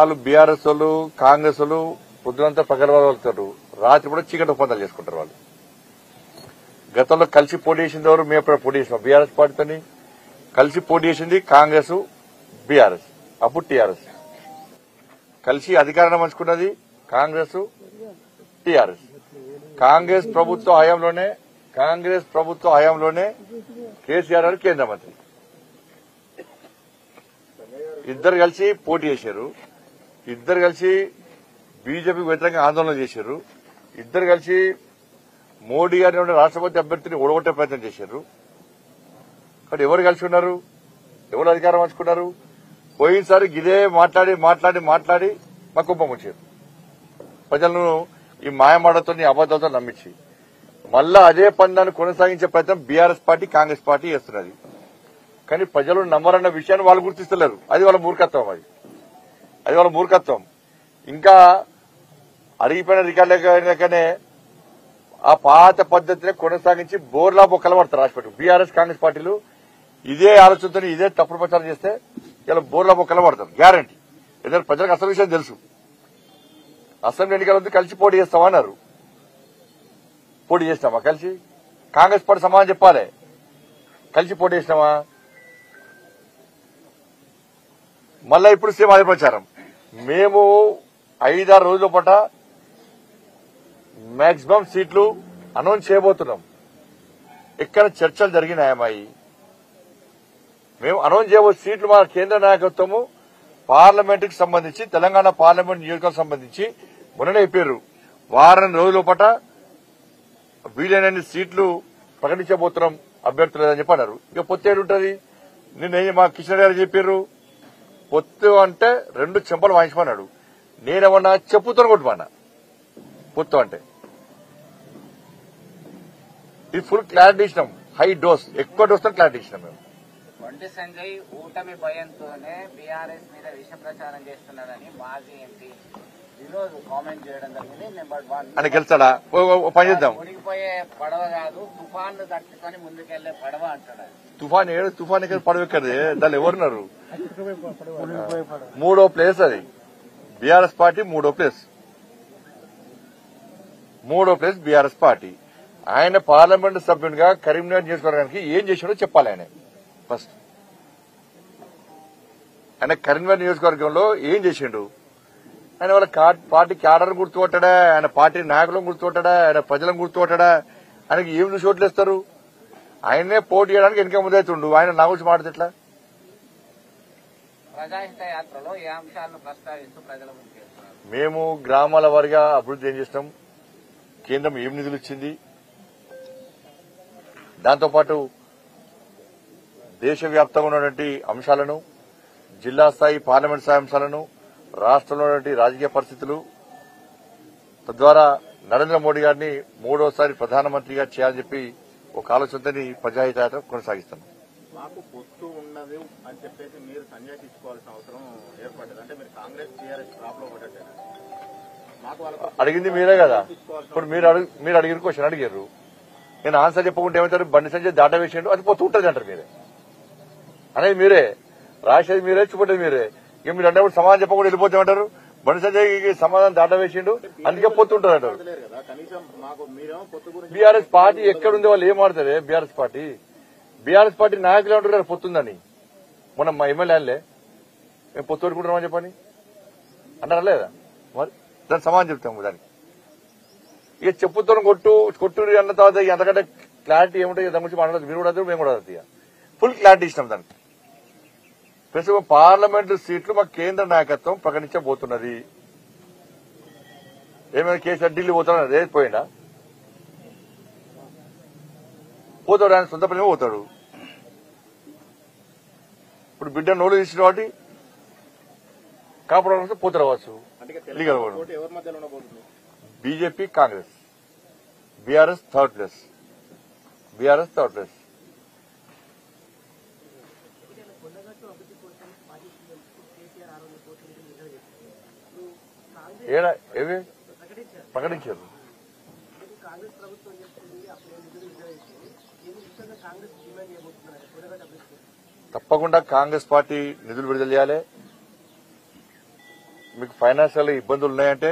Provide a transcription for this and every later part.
వాళ్ళు బీఆర్ఎస్ వాళ్ళు కాంగ్రెస్ వాళ్ళు పొద్దునంతా పగలవాళ్ళు వెళ్తారు రాత్రి కూడా చీకటి ఒప్పందాలు చేసుకుంటారు వాళ్ళు గతంలో కలిసి పోటీ చేసింది ఎవరు మేము ఎప్పుడు పోటీ చేసినాం బీఆర్ఎస్ పార్టీతోని కలిసి పోటీ చేసింది కాంగ్రెస్ బీఆర్ఎస్ అప్పుడు టీఆర్ఎస్ కలిసి అధికారాన్ని పంచుకున్నది కాంగ్రెస్ టీఆర్ఎస్ కాంగ్రెస్ ప్రభుత్వ హయాంలోనే కాంగ్రెస్ ప్రభుత్వ హయాంలోనే కేసీఆర్ గారు కేంద్ర మంత్రి ఇద్దరు కలిసి పోటీ చేశారు ఇద్దరు కలిసి బీజేపీకి వ్యతిరేకంగా ఆందోళన చేశారు ఇద్దరు కలిసి మోడీ గారిని ఉండే రాష్ట్రపతి అభ్యర్థిని ఓడగొట్టే ప్రయత్నం చేశారు కానీ ఎవరు కలిసి ఉన్నారు ఎవరు అధికారం పంచుకున్నారు పోయినసారి గిదే మాట్లాడి మాట్లాడి మాట్లాడి మా కుప్పం వచ్చారు ప్రజలను ఈ మాయమాటతో అబద్దాలతో నమ్మించి మళ్ళా అదే పందాన్ని కొనసాగించే ప్రయత్నం బీఆర్ఎస్ పార్టీ కాంగ్రెస్ పార్టీ చేస్తున్నది కానీ ప్రజలు నమ్మరన్న విషయాన్ని వాళ్ళు గుర్తిస్తలేరు అది వాళ్ళ మూర్ఖత్వం అది అది వాళ్ళ మూర్ఖత్వం ఇంకా అడిగిపోయిన రికార్డులకనే ఆ పాత పద్ధతిని కొనసాగించి బోర్లా బొక్కలు పడతారు రాసిపెట్టు బీఆర్ఎస్ కాంగ్రెస్ పార్టీలు ఇదే ఆలోచనతో ఇదే తప్పుడు ప్రచారం చేస్తే ఇలా బోర్లా బొక్కలు పడతారు గ్యారంటీ ఎందుకంటే ప్రజలకు అసలు విషయం తెలుసు అసెంబ్లీ ఎన్నికల వద్ద కలిసి పోటీ చేస్తామా అన్నారు పోటీ చేస్తామా కలిసి కాంగ్రెస్ పార్టీ సమాధానం చెప్పాలి కలిసి పోటీ చేసినామా మళ్ళా ఇప్పుడు సేమ్ అదే ప్రచారం మేము ఐదారు రోజుల పాట మాక్సిమం సీట్లు అనౌన్స్ చేయబోతున్నాం ఎక్కడ చర్చలు జరిగినాయమ్మాయి మేము అనౌన్స్ చేయబో సీట్లు మా కేంద్ర నాయకత్వము పార్లమెంట్ కి సంబంధించి తెలంగాణ పార్లమెంట్ నియోజకవర్గం సంబంధించి మొన్ననే చెప్పారు వారం రోజుల పాట వీలైనన్ని సీట్లు ప్రకటించబోతున్నాం అభ్యర్థులు లేదని చెప్పి అన్నారు ఇక పొత్తు ఏడుంటది నిన్న ఏం మా కిషన్ గారు చెప్పారు పొత్తు అంటే రెండు చెంపలు వాయించమన్నాడు నేనేమన్నా చెప్పుతో కొట్టుమన్నా పొత్తు అంటే ఇది ఫుల్ క్లారిటీ ఇచ్చినాం హై డోస్ ఎక్కువ డోస్ తో క్లారిటీ ఇచ్చినాం మేము కొండి సంజయ్ ఊటమి భయంతోనే బీఆర్ఎస్ మీద విష ప్రచారం చేస్తున్నాడని మాజీ ఎంపీ వినోద్ కామెంట్ చేయడం జరిగింది నెంబర్ వన్ అని గెలుస్తాడా ఓ- ఓ- ఓ పని చేద్దాం మునిగిపోయే పడవ కాదు తుఫాన్ తట్టుకొని ముందుకెళ్లే పడవ అంటాడు ఆయన. తుఫాన్ ఏడు తుఫాన్ ఎక్కడ పడవెక్కది దాన్ని ఎవరున్నారు మూడో ప్లేస్ అది బీఆర్ఎస్ పార్టీ మూడో ప్లేస్ మూడో ప్లేస్ బీఆర్ఎస్ పార్టీ ఆయన పార్లమెంట్ సభ్యునిగా కరీంనగర్ నియోజకవర్గానికి ఏం చేశాడో చెప్పాలి ఆయన ఫస్ట్ ఆయన కరీంనగర్ నియోజకవర్గంలో ఏం చేసిండు ఆయన వాళ్ళ కా- పార్టీ క్యాడర్ గుర్తుపట్టాడా ఆయన పార్టీ నాయకులను గుర్తుపట్టాడా ఆయన ప్రజలను గుర్తుపట్టాడా ఆయనకి ఏం చూసి ఓట్లు ఇస్తారు ఆయనే పోటీ చేయడానికి వెనక ముందైతుండు ఆయన నా గురించి మాట్లాడితే ఎట్లా ప్రజాహిత యాత్రలో ఏ అంశాలను ప్రస్తావిస్తూ ప్రజల ముందుకు వెళ్తున్నారు మేము గ్రామాల వారిగా అభివృద్ధి ఏం చేస్తాం కేంద్రం ఏం నిధులు ఇచ్చింది దాంతోపాటు దేశవ్యాప్తంగా ఉన్నటువంటి అంశాలను జిల్లా స్థాయి పార్లమెంట్ స్థాయి అంశాలను రాష్ట్రంలో ఉన్నటువంటి రాజకీయ పరిస్థితులు తద్వారా నరేంద్ర మోడీ గారిని మూడోసారి ప్రధానమంత్రిగా చేయాలని చెప్పి ఒక ఆలోచనతో ప్రజాహిత యాత్ర కొనసాగిస్తాం మాకు పొత్తు ఉన్నది అని చెప్పేసి మీరు సన్యాసించుకోవాల్సిన అవసరం ఏర్పడ్డది అంటే మీరు కాంగ్రెస్ టీఆర్ఎస్ డ్రాప్ లో పడ్డట్టేనా మాకు వాళ్ళకు అడిగింది మీరే కదా ఇప్పుడు మీరు అడుగు మీరు అడిగిన క్వశ్చన్ అడిగారు నేను ఆన్సర్ చెప్పకుంటే ఏమంటారు బండి సంజయ్ దాట వేసిండు అది పోతూ ఉంటుంది అంటారు మీరే అనేది మీరే రాసేది మీరే చూపేది మీరే ఇక మీరు అంటే సమాధానం చెప్పకుండా వెళ్ళిపోతామంటారు బండి సంజయ్ సమాధానం దాట వేసిండు అందుకే పోతుంటారు అంటారు లేరు కదా కనీసం మాకు మీరేమో పొత్తు గురించి బీఆర్ఎస్ పార్టీ ఎక్కడుంది వాళ్ళు ఏం ఆడతారే బీఆర్ఎస్ పార్టీ బీఆర్ఎస్ పార్టీ నాయకులు అంటారు కదా పొత్తుందని మొన్న మా ఎమ్మెల్యేలే మేము పొత్తు పెట్టుకుంటున్నామని చెప్పని అంటారా లేదా మరి దాని సమాధానం చెప్తాము దానికి ఇక చెప్పుతో కొట్టు కొట్టు అన్న తర్వాత ఇక అంతకంటే క్లారిటీ ఏముంటాయి దాని గురించి మాట్లాడదు మీరు కూడా అదరు, మేము కూడా అదరు ఇక ఫుల్ క్లారిటీ ఇచ్చినాం దానికి ప్రస్తుతం పార్లమెంటు సీట్లు మా కేంద్ర నాయకత్వం ప్రకటించబోతున్నది ఏమైనా కేసీఆర్ ఢిల్లీ పోతాడు అదే పోయిందా పోతాడు ఆయన సొంత పని పోతాడు ఇప్పుడు బిడ్డ నోలు తీసిన వాటి కాపాడు వస్తే పోతారు కావచ్చు అంటే ఇక లీగల్ తెలంగాణ కూడా. పోటీ ఎవరి మధ్యలో ఉండబోతుంది BJP Congress BRS third place BRS third place ఏడా ఏవి ప్రకటించారు తప్పకుండా కాంగ్రెస్ పార్టీ నిధులు విడుదల చేయాలి మీకు ఫైనాన్షియల్ ఇబ్బందులు ఉన్నాయంటే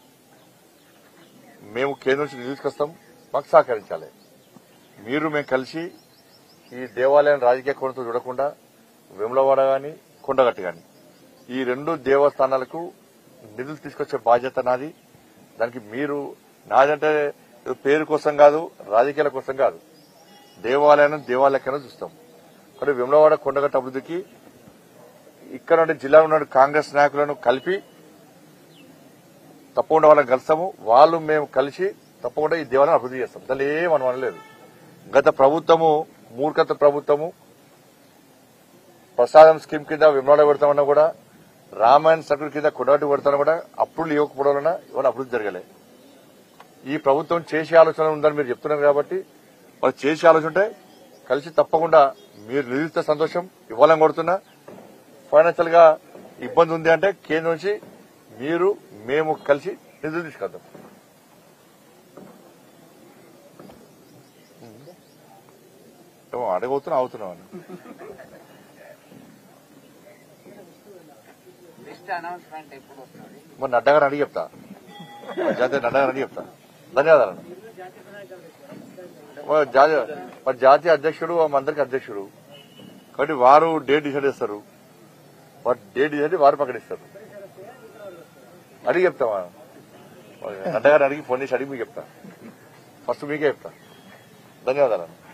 మేము కేంద్రం నుంచి నిధులు తీసుకొస్తాం మాకు సహకరించాలి మీరు మేము కలిసి ఈ దేవాలయం రాజకీయ కోణంతో చూడకుండా వెములవాడ గాని కొండగట్టు గాని ఈ రెండు దేవస్థానాలకు నిధులు తీసుకొచ్చే బాధ్యత నాది దానికి మీరు నాదంటే ఏదో పేరు కోసం కాదు రాజకీయాల కోసం కాదు దేవాలయాన్ని దేవాలయకైనా చూస్తాం కానీ వెములవాడ కొండగట్టు అభివృద్ధికి ఇక్కడ నుండి జిల్లాలో ఉన్న కాంగ్రెస్ నాయకులను కలిపి తప్పకుండా వాళ్ళని కలుస్తాము వాళ్ళు మేము కలిసి తప్పకుండా ఈ దేవాలయం అభివృద్ధి చేస్తాం దాన్ని ఏం మనం అనలేదు గత ప్రభుత్వము మూర్ఖత ప్రభుత్వము ప్రసాదం స్కీమ్ కింద విమలాడ పెడతామన్నా కూడా రామాయణ సర్కిల్ కింద కొడాటి పెడతామన్నా కూడా అప్పుడు ఇవ్వకపోవడం వలన ఇవాళ అభివృద్ధి జరగలే ఈ ప్రభుత్వం చేసే ఆలోచన ఉందని మీరు చెప్తున్నారు కాబట్టి వాళ్ళు చేసే ఆలోచన ఉంటే కలిసి తప్పకుండా మీరు నిధిస్తే సంతోషం ఇవ్వాలని కొడుతున్నా ఫైనాన్షియల్ గా ఇబ్బంది ఉంది అంటే కేంద్రం నుంచి మీరు మేము కలిసి నిధులు తీసుకొద్దాం ఏమో అడగవుతున్నా అవుతున్నాం అని లిస్ట్ అనౌన్స్మెంట్ ఎప్పుడు వస్తుంది మరి నడ్డా గారు అడిగి చెప్తా జాతీయ నడ్డా గారు అడిగి చెప్తా ధన్యవాదాలు మరి జా- మరి జాతీయ అధ్యక్షుడు మా అందరికి అధ్యక్షుడు కాబట్టి వారు డేట్ డిసైడ్ చేస్తారు వారు డేట్ డిసైడ్ చేసి వారు ప్రకటిస్తారు అడిగి చెప్తామా నడ్డా గారు అడిగి ఫోన్ చేసి అడిగి మీకు చెప్తా ఫస్ట్ మీకే చెప్తా ధన్యవాదాలు